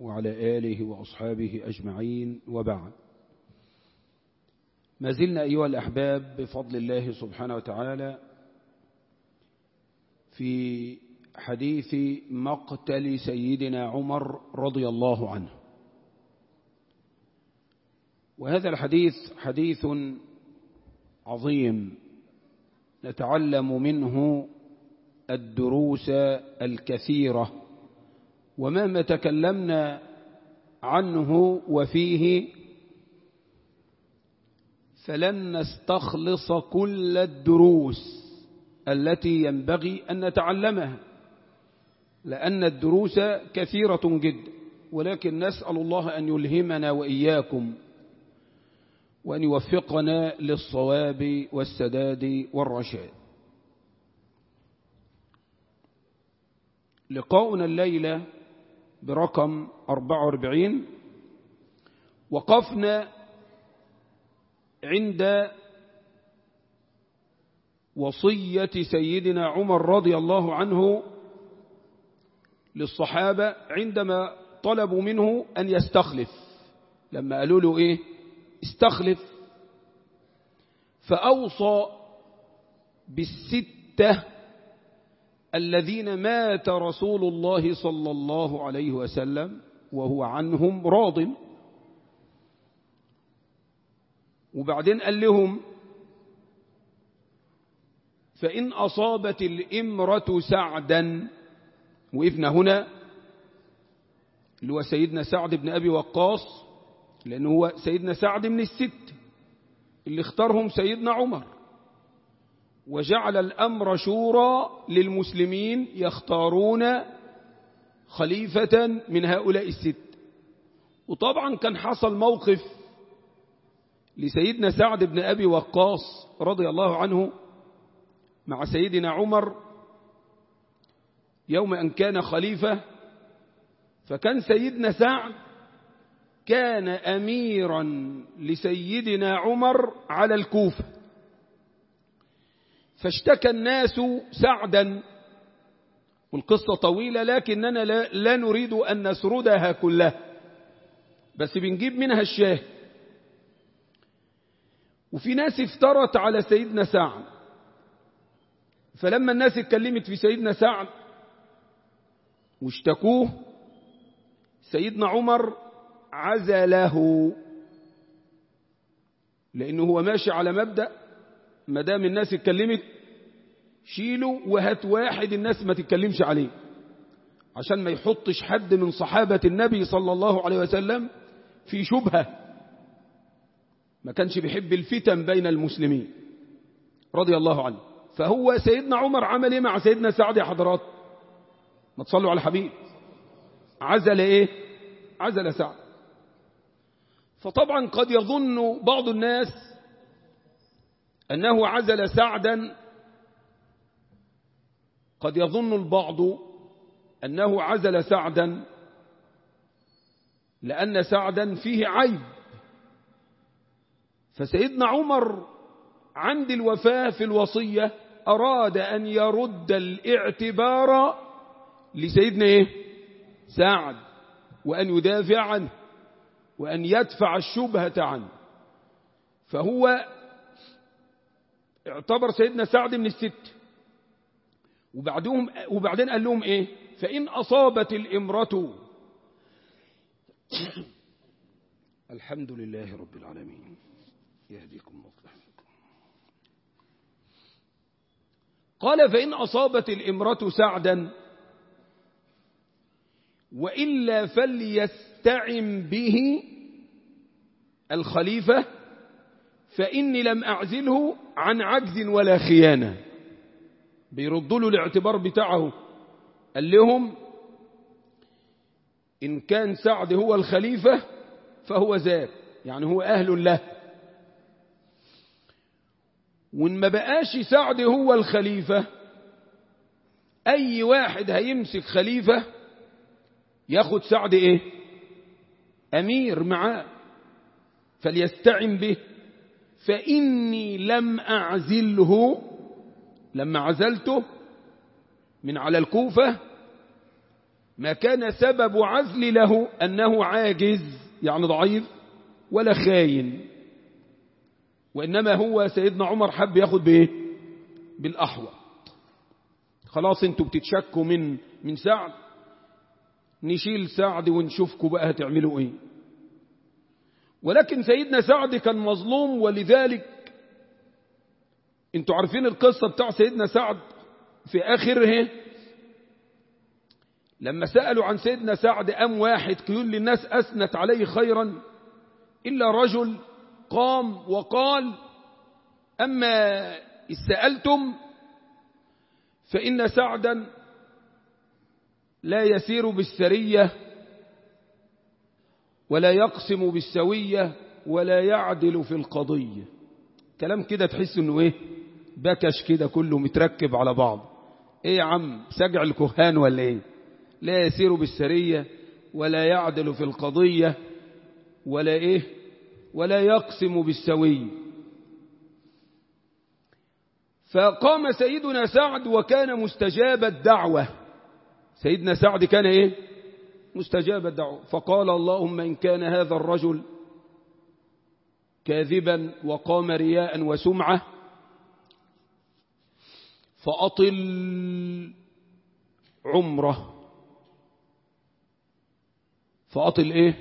وعلى آله وأصحابه أجمعين وبعد ما زلنا أيها الأحباب بفضل الله سبحانه وتعالى في حديث مقتل سيدنا عمر رضي الله عنه وهذا الحديث حديث عظيم نتعلم منه الدروس الكثيرة ومهما تكلمنا عنه وفيه فلن نستخلص كل الدروس التي ينبغي أن نتعلمها لأن الدروس كثيرة جدا ولكن نسأل الله أن يلهمنا وإياكم وأن يوفقنا للصواب والسداد والرشاد لقاؤنا الليلة برقم 44 وقفنا عند وصية سيدنا عمر رضي الله عنه للصحابة عندما طلبوا منه أن يستخلف لما قالوا له إيه استخلف فأوصى بالستة الذين مات رسول الله صلى الله عليه وسلم وهو عنهم راض وبعدين قال لهم فإن أصابت الإمرة سعدا وقفنا هنا اللي هو سيدنا سعد بن أبي وقاص لأنه هو سيدنا سعد من الست اللي اختارهم سيدنا عمر وجعل الأمر شورى للمسلمين يختارون خليفة من هؤلاء الست وطبعا كان حصل موقف لسيدنا سعد بن أبي وقاص رضي الله عنه مع سيدنا عمر يوم أن كان خليفة فكان سيدنا سعد كان أميرا لسيدنا عمر على الكوفة فاشتكى الناس سعدا والقصة طويلة لكننا لا, لا نريد أن نسردها كلها بس بنجيب منها الشاهد وفي ناس افترت على سيدنا سعد فلما الناس اتكلمت في سيدنا سعد واشتكوه سيدنا عمر عزله لأنه هو ماشي على مبدأ ما دام الناس اتكلمت شيله وهات واحد الناس ما تتكلمش عليه عشان ما يحطش حد من صحابة النبي صلى الله عليه وسلم في شبهة ما كانش بيحب الفتن بين المسلمين رضي الله عنه فهو سيدنا عمر عمل ايه مع سيدنا سعد يا حضرات ما تصلوا على الحبيب عزل ايه عزل سعد فطبعا قد يظن بعض الناس أنه عزل سعدا قد يظن البعض أنه عزل سعدا لأن سعدا فيه عيب فسيدنا عمر عند الوفاة في الوصية أراد أن يرد الاعتبار لسيدنا إيه؟ سعد وأن يدافع عنه وأن يدفع الشبهة عنه فهو اعتبر سيدنا سعد من الست وبعدهم وبعدين قال لهم ايه فإن أصابت الإمرة الحمد لله رب العالمين يهديكم مصلح قال فإن أصابت الإمرة سعدا وإلا فليستعم به الخليفة فإني لم أعزله عن عجز ولا خيانة بيردوا له الاعتبار بتاعه قال لهم إن كان سعد هو الخليفة فهو ذاك يعني هو أهل له وإن ما بقاش سعد هو الخليفة أي واحد هيمسك خليفة ياخد سعد إيه أمير معاه فليستعن به فإني لم أعزله لما عزلته من على الكوفة ما كان سبب عزل له أنه عاجز يعني ضعيف ولا خاين وإنما هو سيدنا عمر حب ياخد بإيه بالأحوط خلاص انتوا بتتشكوا من من سعد نشيل سعد ونشوفكم بقى هتعملوا ايه ولكن سيدنا سعد كان مظلوم ولذلك انتوا عارفين القصة بتاع سيدنا سعد في آخره لما سألوا عن سيدنا سعد أم واحد كل للناس أثنت عليه خيرا إلا رجل قام وقال أما سألتم فإن سعدا لا يسير بالسرية ولا يقسم بالسوية ولا يعدل في القضية كلام كده تحس انه ايه بكش كده كله متركب على بعض ايه يا عم سجع الكهان ولا ايه لا يسير بالسرية ولا يعدل في القضية ولا ايه ولا يقسم بالسوية فقام سيدنا سعد وكان مستجاب الدعوة سيدنا سعد كان ايه مستجاب الدعوة فقال اللهم إن كان هذا الرجل كاذبا وقام رياء وسمعة فأطل عمره فأطل إيه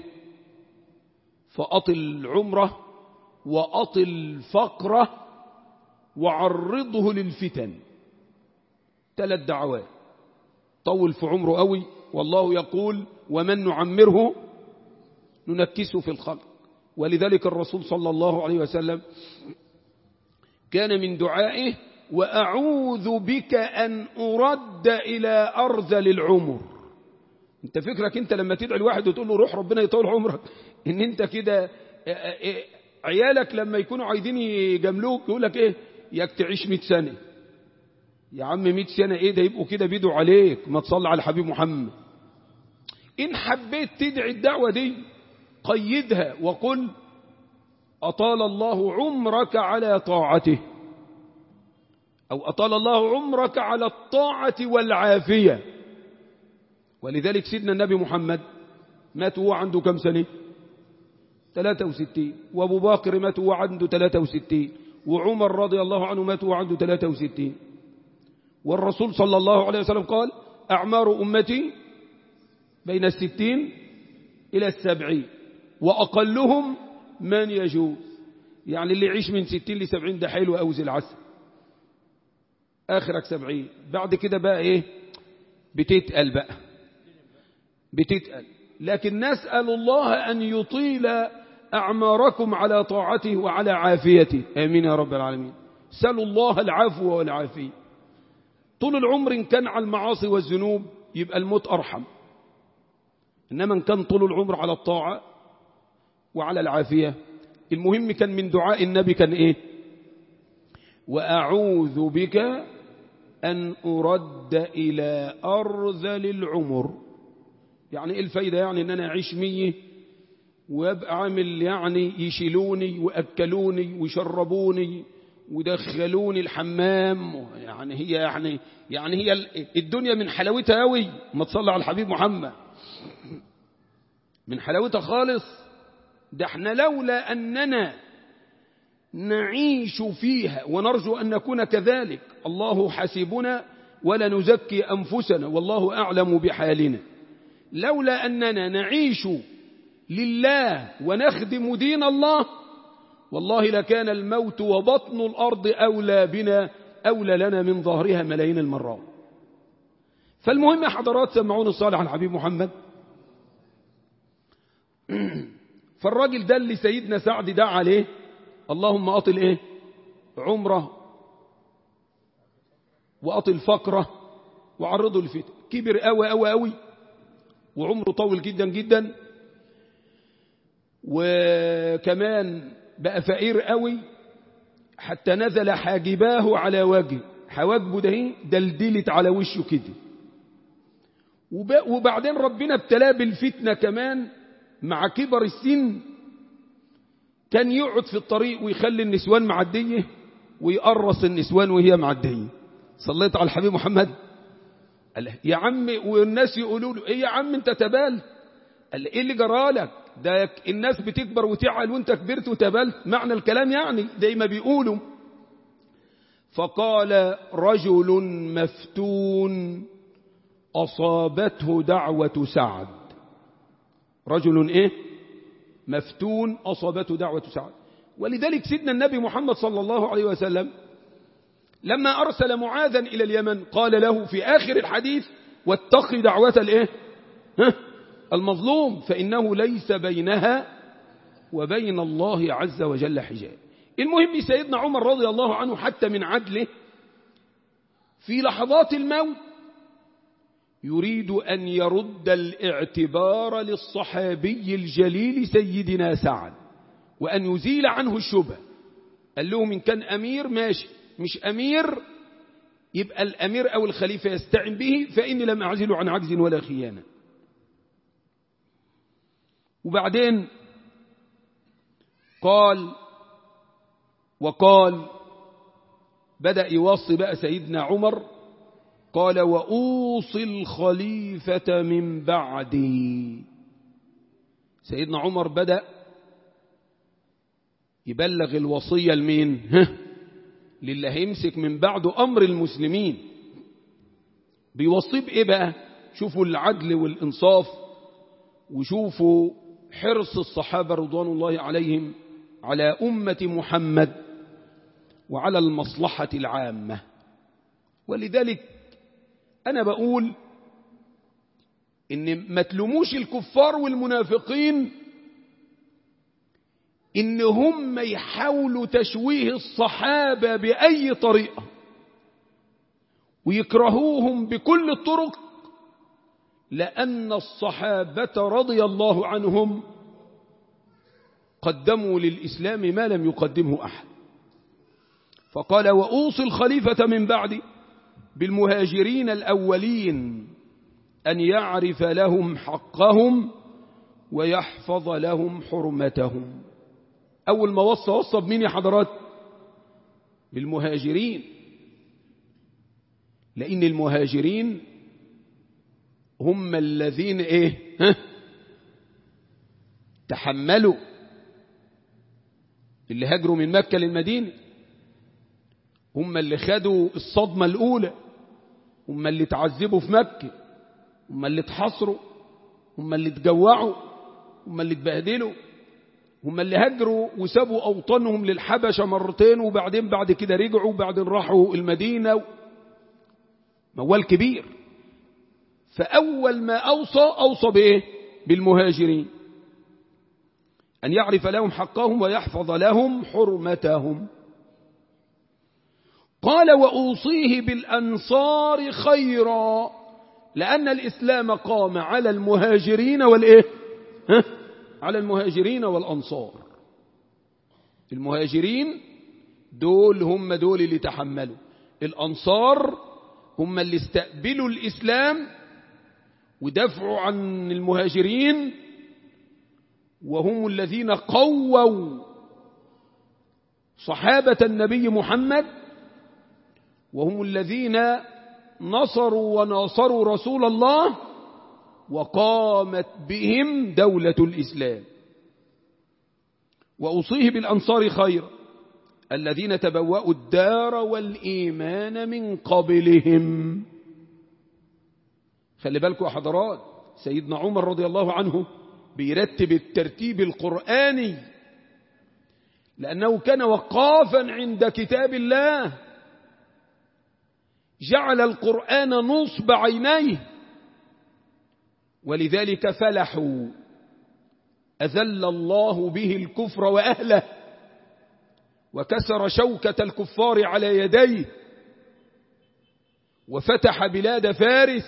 فأطل عمره وأطل فقره وعرضه للفتن ثلاث دعوات طول في عمره قوي والله يقول ومن نعمره ننكسه في الخلق ولذلك الرسول صلى الله عليه وسلم كان من دعائه وأعوذ بك أن أرد إلى أرذل العمر انت فكرك انت لما تدعي الواحد وتقول له روح ربنا يطول عمرك ان انت كده عيالك لما يكونوا عايزين يجاملوك يقول لك ايه ياك تعيش 100 سنة يا عم 100 سنة ايه ده يبقوا كده بيدوا عليك ما تصلي على الحبيب محمد ان حبيت تدعي الدعوة دي قيدها وقل أطال الله عمرك على طاعته أو أطال الله عمرك على الطاعة والعافية ولذلك سيدنا النبي محمد مات وهو عنده كم سنة 63 وابو بكر مات وهو عنده 63 وعمر رضي الله عنه مات وهو عنده 63 والرسول صلى الله عليه وسلم قال أعمار أمتي بين الستين إلى السبعين وأقلهم من يجوز يعني اللي يعيش من ستين لسبعين ده حلو أوزي العسل آخرك سبعين بعد كده بقى إيه بتتقل بقى بتتقل لكن نسأل الله أن يطيل أعماركم على طاعته وعلى عافيته آمين يا رب العالمين سألوا الله العفو والعافية طول العمر إن كان على المعاصي والذنوب يبقى الموت أرحم إنما إن كان طول العمر على الطاعة وعلى العافية المهم كان من دعاء النبي كان إيه وأعوذ بك أن أرد إلى أرذل العمر يعني إيه الفايدة يعني إن أنا أعيش مية وأبقى عامل يعني يشيلوني وأكلوني ويشربوني ودخلوني الحمام يعني هي يعني يعني هي الدنيا من حلاوتها قوي ما تصلي على الحبيب محمد من حلاوتها خالص ده احنا لولا أننا نعيش فيها ونرجو أن نكون كذلك الله حسيبنا ولا نزكي أنفسنا والله أعلم بحالنا لولا أننا نعيش لله ونخدم دين الله والله لكان الموت وبطن الأرض أولى بنا أولى لنا من ظهرها ملايين المرات فالمهم يا حضرات سمعون الصالح عن حبيب محمد فالراجل ده اللي سيدنا سعد دعا عليه اللهم أطل إيه عمره وأطل فقره وعرضه الفتن كبر قوي قوي قوي وعمره طول جدا جدا وكمان بقى فقير قوي حتى نزل حاجباه على وجهه حواجبه ده دلدلت على وشه كده وبعدين ربنا ابتلاه بالفتنة كمان مع كبر السن كان يقعد في الطريق ويخلي النسوان معدية ويقرص النسوان وهي معدية صليت على الحبيب محمد قال له يا عم والناس يقولوا له ايه يا عم انت تبالت قال له ايه اللي جرالك ده الناس بتكبر وتعل وانت كبرت وتبالت معنى الكلام يعني زي ما بيقولوا فقال رجل مفتون أصابته دعوة سعد رجل إيه مفتون أصابته دعوة سعد ولذلك سيدنا النبي محمد صلى الله عليه وسلم لما أرسل معاذا إلى اليمن قال له في آخر الحديث واتق دعوة الإيه ها المظلوم فإنه ليس بينها وبين الله عز وجل حجاب المهم سيدنا عمر رضي الله عنه حتى من عدله في لحظات الموت يريد أن يرد الاعتبار للصحابي الجليل سيدنا سعد وأن يزيل عنه الشبه قال لهم إن كان أمير ماشي مش أمير يبقى الأمير أو الخليفة يستعن به فإني لم أعزل عن عجز ولا خيانة وبعدين قال وقال بدأ يوصي بقى سيدنا عمر قال وأوصي الخليفة من بعدي سيدنا عمر بدأ يبلغ الوصية لمين للي هيمسك من بعده أمر المسلمين بيوصي بإيه بقى شوفوا العدل والإنصاف وشوفوا حرص الصحابة رضوان الله عليهم على أمة محمد وعلى المصلحة العامة ولذلك أنا بقول إن ما تلوموش الكفار والمنافقين إن هم يحاولوا تشويه الصحابة بأي طريقة ويكرهوهم بكل الطرق لأن الصحابة رضي الله عنهم قدموا للإسلام ما لم يقدمه أحد فقال وأوصي الخليفة من بعدي بالمهاجرين الأولين أن يعرف لهم حقهم ويحفظ لهم حرمتهم أول ما وصى وصى بمين يا حضرات بالمهاجرين لأن المهاجرين هم الذين إيه ها تحملوا اللي هاجروا من مكة للمدينة هم اللي خدوا الصدمة الأولى هم اللي تعذبوا في مكة هم اللي اتحصروا هم اللي اتجوعوا هم اللي اتبهدلوا هم اللي هجروا وسابوا أوطانهم للحبشة مرتين وبعدين بعد كده رجعوا وبعدين راحوا المدينة موال كبير فأول ما أوصى أوصى بإيه بالمهاجرين أن يعرف لهم حقهم ويحفظ لهم حرمتهم قال وأوصيه بالأنصار خيرا لأن الإسلام قام على المهاجرين والإيه ها؟ على المهاجرين والأنصار المهاجرين دول هم دول اللي تحملوا الأنصار هم اللي استقبلوا الإسلام ودفعوا عن المهاجرين وهم الذين قووا صحابة النبي محمد وهم الذين نصروا وناصروا رسول الله وقامت بهم دولة الإسلام وأوصيه بالأنصار خيرا الذين تبوأوا الدار والإيمان من قبلهم خلي بالكم يا حضرات سيدنا عمر رضي الله عنه بيرتب الترتيب القرآني لأنه كان وقافا عند كتاب الله جعل القرآن نصب عينيه ولذلك فلحوا أذل الله به الكفر وأهله وكسر شوكة الكفار على يديه وفتح بلاد فارس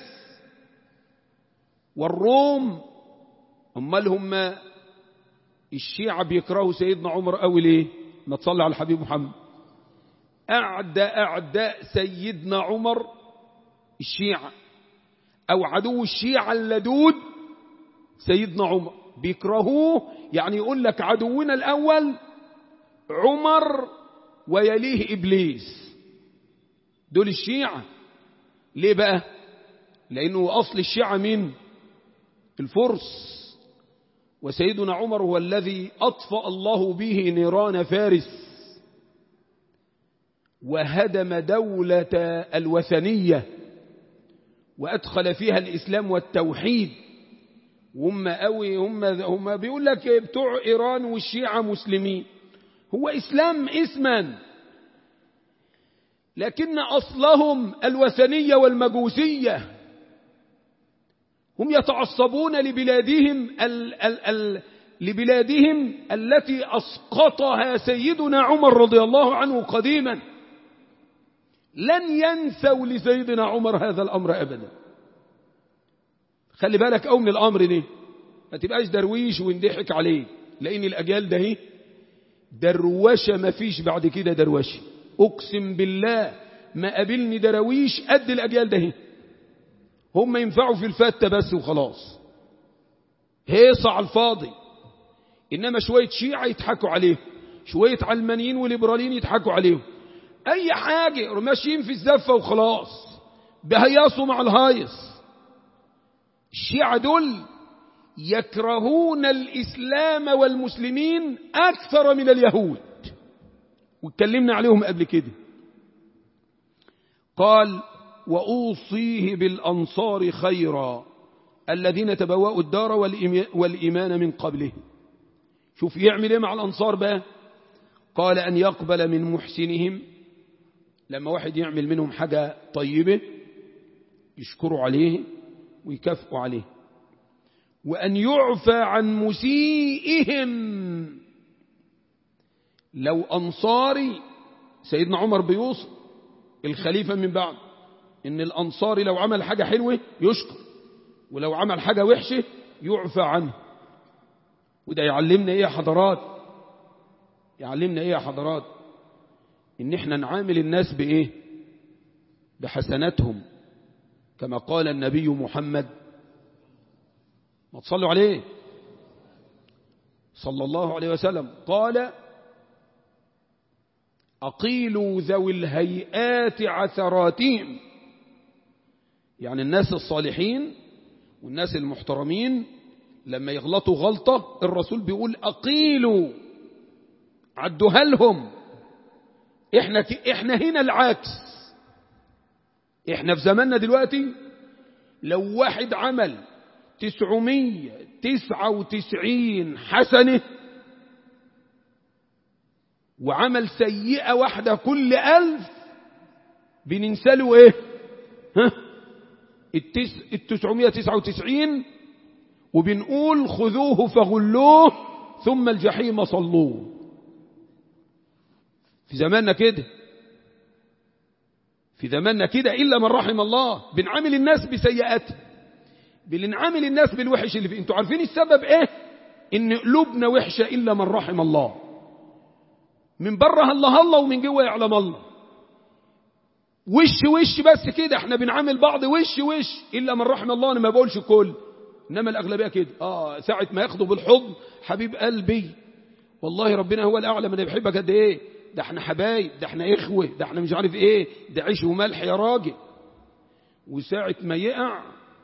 والروم أمال هم الشيعة بيكرهوا سيدنا عمر أوي ليه ما تصلي على الحبيب محمد أعداء أعداء سيدنا عمر الشيعة أو عدو الشيعة اللدود سيدنا عمر بيكرهوه يعني يقول لك عدونا الأول عمر ويليه إبليس دول الشيعة ليه بقى لأنه أصل الشيعة من الفرس وسيدنا عمر هو الذي أطفأ الله به نيران فارس وهدم دولة الوثنية وأدخل فيها الإسلام والتوحيد هم قوي هم هم بيقول لك بتوع إيران والشيعة مسلمين هو إسلام اسما لكن أصلهم الوثنية والمجوسية هم يتعصبون لبلادهم ال ال ال لبلادهم التي أسقطها سيدنا عمر رضي الله عنه قديما لن ينسوا لسيدنا عمر هذا الأمر أبدا خلي بالك أو من الأمر ده ما تبقاش درويش وندحك عليه لأن الأجيال ده هي دروشة ما فيش بعد كده دروشة أقسم بالله ما قابلني درويش قد الأجيال ده هي هم ينفعوا في الفتة بس وخلاص هيصة على الفاضي إنما شوية شيعة يضحكوا عليه شوية علمانيين وليبراليين يضحكوا عليهم أي حاجة ماشيين في الزفة وخلاص بهيصوا مع الهايص الشيعة دول يكرهون الإسلام والمسلمين أكثر من اليهود واتكلمنا عليهم قبل كده قال وأوصيه بالأنصار خيرا الذين تبوأوا الدار والإيمان من قبله شوف يعمل ايه مع الأنصار بقى قال أن يقبل من محسنهم لما واحد يعمل منهم حاجة طيبة يشكروا عليه ويكافئوا عليه وأن يعفى عن مسيئهم لو أنصاري سيدنا عمر بيوصي الخليفة من بعد إن الأنصاري لو عمل حاجة حلوة يشكر ولو عمل حاجة وحشة يعفى عنه وده يعلمنا إيه يا حضرات يعلمنا إيه يا حضرات إن إحنا نعامل الناس بإيه بحسناتهم كما قال النبي محمد ما تصلوا عليه صلى الله عليه وسلم قال أقيلوا ذوي الهيئات عثراتهم يعني الناس الصالحين والناس المحترمين لما يغلطوا غلطة الرسول بيقول أقيلوا عدوها لهم احنا, احنا هنا العكس احنا في زماننا دلوقتي لو واحد عمل تسعمية تسعة وتسعين حسنة وعمل سيئة واحدة كل ألف بننسله ايه ها التس... التسعمية تسعة وتسعين وبنقول خذوه فغلوه ثم الجحيم صلوه في زماننا كده في زماننا كده إلا من رحم الله بنعامل الناس بسيئات بنعامل الناس بالوحش اللي فيه انتوا عارفين السبب ايه ان قلوبنا وحشة إلا من رحم الله من بره الله الله ومن جوه يعلم الله وش وش بس كده احنا بنعامل بعض وش وش إلا من رحم الله أنا ما بقولش كل إنما الأغلبية كده آه ساعة ما ياخدوا بالحضن حبيب قلبي والله ربنا هو الأعلم أنا بحبك قد إيه ده احنا حبايب ده احنا إخوة ده احنا مش عارف إيه ده عيش وملح يا راجل وساعة ما يقع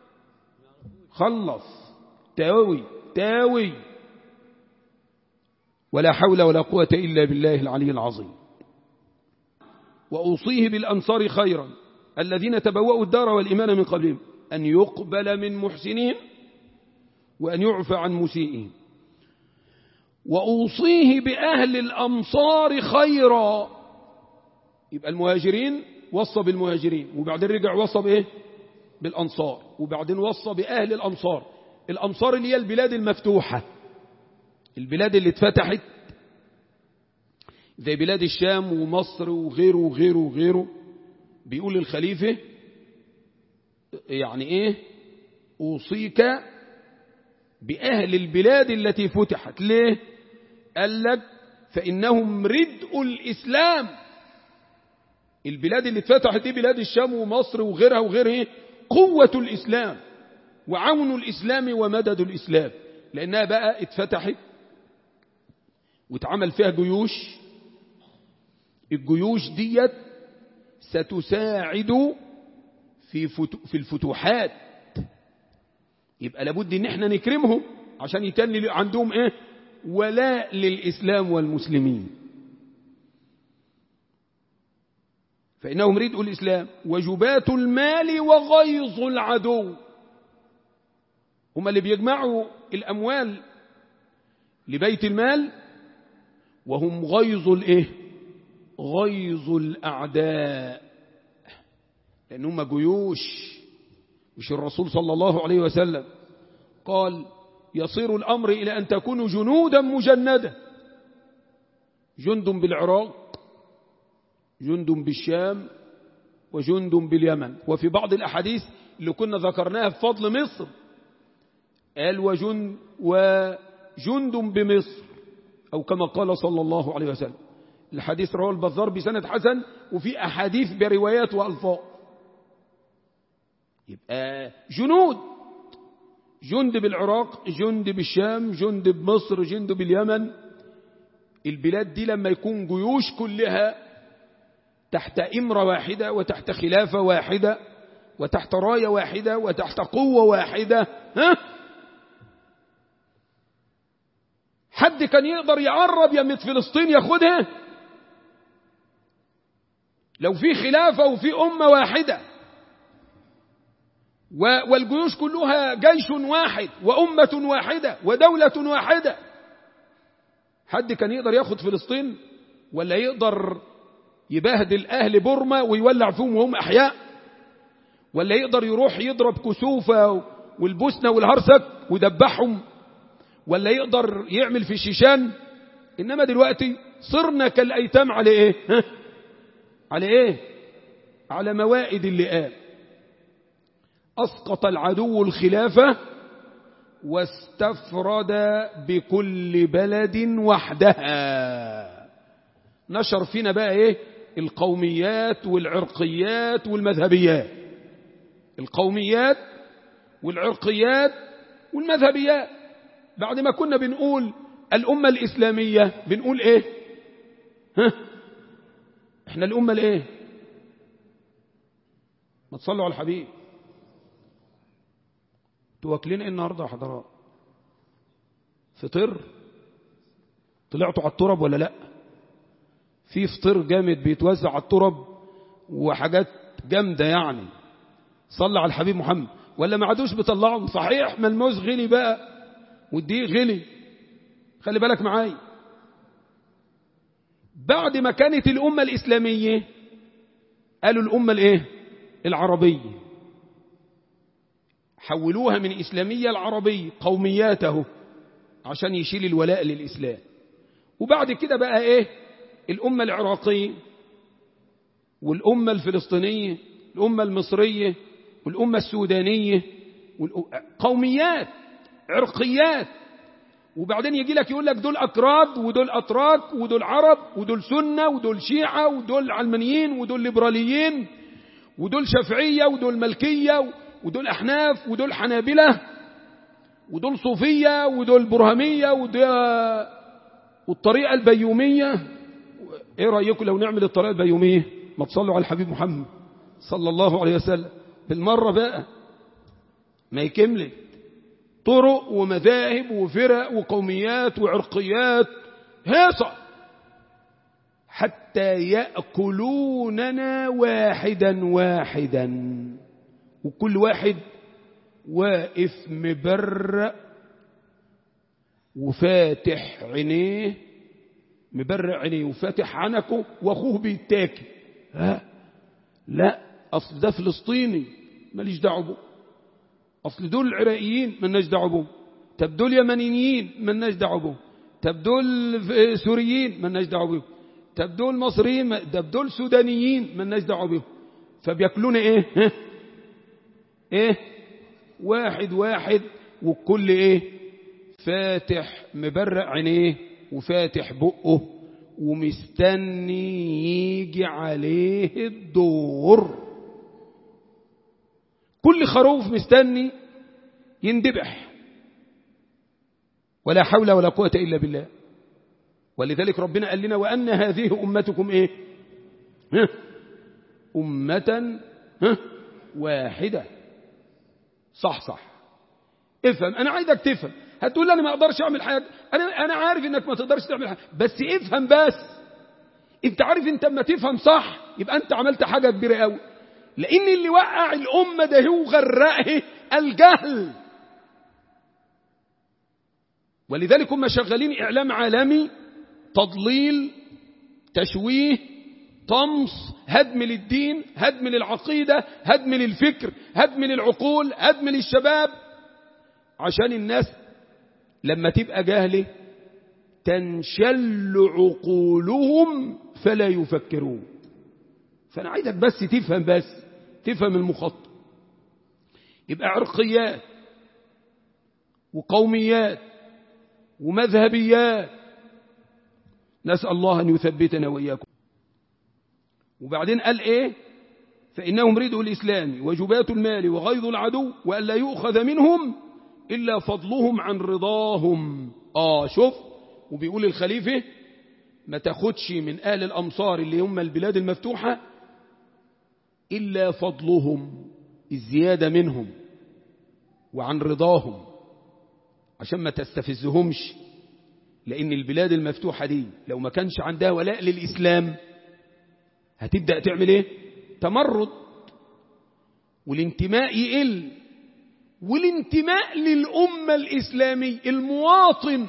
خلص تاوي تاوي ولا حول ولا قوة إلا بالله العلي العظيم وأوصيه بالأنصار خيرا الذين تبوأوا الدار والإيمان من قبلهم أن يقبل من محسنهم وأن يعفى عن مسيئهم وأوصيه بأهل الأمصار خيرا يبقى المهاجرين وصى بالمهاجرين وبعدين رجع وصى بإيه بالأنصار وبعدين وصى بأهل الأمصار الأمصار اللي هي البلاد المفتوحة البلاد اللي اتفتحت زي بلاد الشام ومصر وغيره وغيره وغيره بيقول الخليفة يعني ايه اوصيك بأهل البلاد التي فتحت ليه قال لك فإنهم ردء الإسلام البلاد اللي اتفتحت دي بلاد الشام ومصر وغيرها وغيرها قوة الإسلام وعون الإسلام ومدد الإسلام لأنها بقى اتفتحت واتعمل فيها جيوش الجيوش ديت ستساعد في, في الفتوحات يبقى لابد ان احنا نكرمهم عشان يتني عندهم ايه ولاء للإسلام والمسلمين فإنهم ردء الإسلام وجبات المال وغيظ العدو هم اللي بيجمعوا الأموال لبيت المال وهم غيظ الإيه غيظ الأعداء لأنهم جيوش مش الرسول صلى الله عليه وسلم قال يصير الأمر إلى أن تكونوا جنودا مجندة جند بالعراق جند بالشام وجند باليمن وفي بعض الأحاديث اللي كنا ذكرناها بفضل مصر قال وجند, وجند بمصر أو كما قال صلى الله عليه وسلم الحديث رواه البزار بسند حسن وفي أحاديث بروايات وألفاظ يبقى جنود جند بالعراق جند بالشام جند بمصر جند باليمن البلاد دي لما يكون جيوش كلها تحت إمرة واحدة وتحت خلافة واحدة وتحت راية واحدة وتحت قوة واحدة ها؟ حد كان يقدر يعرب يمة فلسطين ياخدها لو في خلافة وفي أمة واحدة والجيوش كلها جيش واحد وأمة واحدة ودولة واحدة حد كان يقدر ياخد فلسطين ولا يقدر يبهدل أهل بورما ويولع فيهم وهم أحياء ولا يقدر يروح يضرب كسوفة والبوسنة والهرسك ويدبحهم ولا يقدر يعمل في الشيشان إنما دلوقتي صرنا كالأيتام على إيه ها؟ على إيه على موائد اللئام أسقط العدو الخلافة واستفرد بكل بلد وحدها نشر فينا بقى ايه القوميات والعرقيات والمذهبيات القوميات والعرقيات والمذهبيات بعد ما كنا بنقول الأمة الإسلامية بنقول ايه ها احنا الأمة الايه ما تصلوا على الحبيب تواكلين ايه النهارده يا حضرات فطر طلعتوا على التراب ولا لا في فطر جامد بيتوزع على التراب وحاجات جامده يعني صلى على الحبيب محمد ولا ما عادوش بيطلعوا صحيح ما الموز غلي بقى والدقيق غلي خلي بالك معايا بعد ما كانت الأمة الإسلامية قالوا الأمة الإيه العربية حولوها من إسلامية العربية قومياته عشان يشيل الولاء للإسلام وبعد كده بقى إيه الأمة العراقية والأمة الفلسطينية الأمة المصرية والأمة السودانية قوميات عرقيات وبعدين يجي لك يقول لك دول أكراد ودول أتراك ودول عرب ودول سنة ودول شيعة ودول علمانيين ودول ليبراليين ودول شافعية ودول ملكية ودول أحناف ودول حنابلة ودول صوفية ودول برهمية ودول والطريقة البيومية ايه رأيكم لو نعمل الطريقة البيومية ما تصلوا على الحبيب محمد صلى الله عليه وسلم بالمرة بقى ما يكملت طرق ومذاهب وفرق وقوميات وعرقيات هيصة حتى يأكلوننا واحدا واحدا وكل واحد واقف مبرق وفاتح عينيه مبرق عينيه وفاتح عنكه واخوه بيتاكل ها لا اصل ده فلسطيني ماليش دعوه به اصل دول العراقيين مالناش دعوه بهم طب دول يمنيين مالناش دعوه بهم طب دول سوريين مالناش دعوه بهم طب دول مصريين طب دول سودانيين مالناش دعوه بهم فبياكلونا ايه ها ايه واحد واحد والكل ايه فاتح مبرق عينيه وفاتح بقه ومستني يجي عليه الدور كل خروف مستني يندبح ولا حول ولا قوة إلا بالله ولذلك ربنا قال لنا وأن هذه أمتكم إيه ها؟ أمة ها؟ واحدة صح صح افهم أنا عايزك تفهم هتقول لي أنا ما أقدرش أعمل حاجة أنا, أنا عارف إنك ما تقدرش تعمل حاجة بس افهم بس أنت عارف أنت لما تفهم صح يبقى أنت عملت حاجة كبيرة قوي لأن اللي وقع الأمة ده هو غرقه الجهل ولذلك هم شغالين إعلام عالمي تضليل تشويه طمس هدم للدين هدم للعقيدة هدم للفكر هدم للعقول هدم للشباب عشان الناس لما تبقى جاهلة تنشل عقولهم فلا يفكرون فأنا عايزك بس تفهم بس تفهم المخطط يبقى عرقيات وقوميات ومذهبيات نسأل الله أن يثبتنا وإياكم وبعدين قال إيه فإنهم ردء الإسلام وجبات المال وغيظ العدو وأن لا يؤخذ منهم إلا فضلهم عن رضاهم آه شوف وبيقول الخليفة ما تاخدش من أهل الأمصار اللي هم البلاد المفتوحة إلا فضلهم الزيادة منهم وعن رضاهم عشان ما تستفزهمش لأن البلاد المفتوحة دي لو ما كانش عندها ولاء للإسلام هتبدأ تعمل إيه تمرد والانتماء يقل والانتماء للأمة الإسلامية المواطن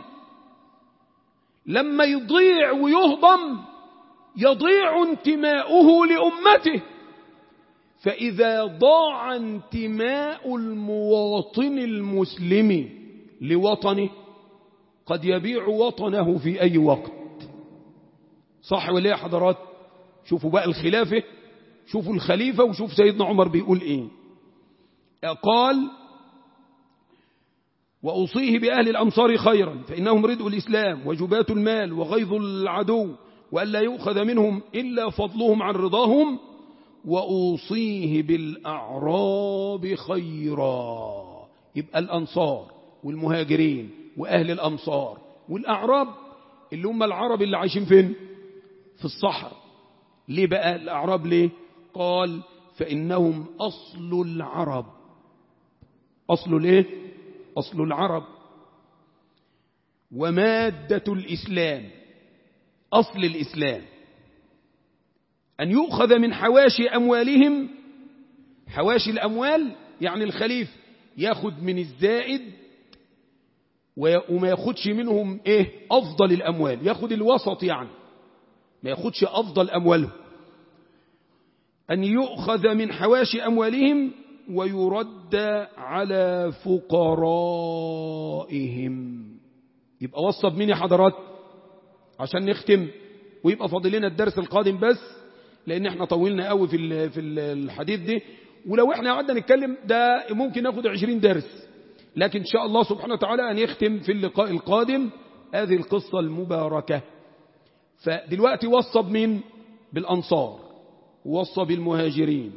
لما يضيع ويهضم يضيع انتماؤه لأمته فإذا ضاع انتماء المواطن المسلم لوطنه قد يبيع وطنه في أي وقت صح ولا يا حضرات شوفوا بقى الخلافة شوفوا الخليفة وشوف سيدنا عمر بيقول ايه قال وأوصيه بأهل الأمصار خيرا فإنهم ردء الإسلام وجبات المال وغيظ العدو وألا يؤخذ منهم إلا فضلهم عن رضاهم وأوصيه بالأعراب خيرا يبقى الأنصار والمهاجرين وأهل الأمصار والأعراب اللي هم العرب اللي عايشين فين في الصحراء ليه بقى الأعراب ليه قال فإنهم أصل العرب أصل الايه أصل العرب ومادة الإسلام أصل الإسلام أن يؤخذ من حواشي أموالهم حواشي الأموال يعني الخليف ياخد من الزائد وما ياخدش منهم إيه أفضل الأموال ياخد الوسط يعني ما ياخدش أفضل أموالهم أن يؤخذ من حواشي أموالهم ويرد على فقرائهم يبقى وصب مين يا حضرات عشان نختم ويبقى فاضل لنا الدرس القادم بس لان احنا طولنا قوي في في الحديث ده ولو احنا قعدنا نتكلم ده ممكن ناخد 20 درس لكن ان شاء الله سبحانه وتعالى ان يختم في اللقاء القادم هذه القصة المباركة فدلوقتي وصب مين بالانصار ووصى بالمهاجرين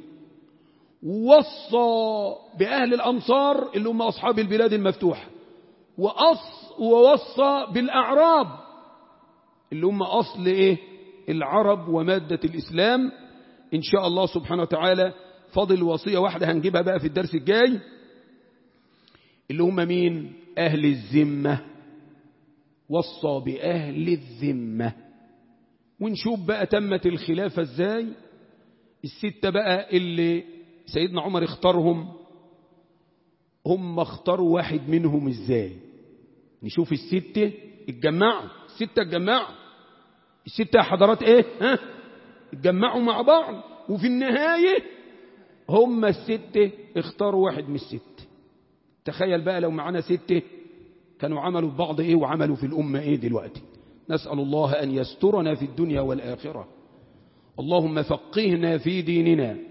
ووصى بأهل الأمصار اللي هم أصحاب البلاد المفتوحة وأص ووصى بالأعراب اللي هم أصل إيه العرب ومادة الإسلام إن شاء الله سبحانه وتعالى فاضل وصية واحدة هنجيبها بقى في الدرس الجاي اللي هم مين أهل الذمة وصى بأهل الذمة ونشوف بقى تمت الخلافة ازاي الستة بقى اللي سيدنا عمر اختارهم هم اختاروا واحد منهم ازاي نشوف الستة اتجمعوا الستة اتجمعوا الستة حضرات ايه ها اتجمعوا مع بعض وفي النهاية هم الستة اختاروا واحد من الستة تخيل بقى لو معانا ستة كانوا عملوا في بعض ايه وعملوا في الأمة ايه دلوقتي نسأل الله أن يسترنا في الدنيا والآخرة اللهم فقهنا في ديننا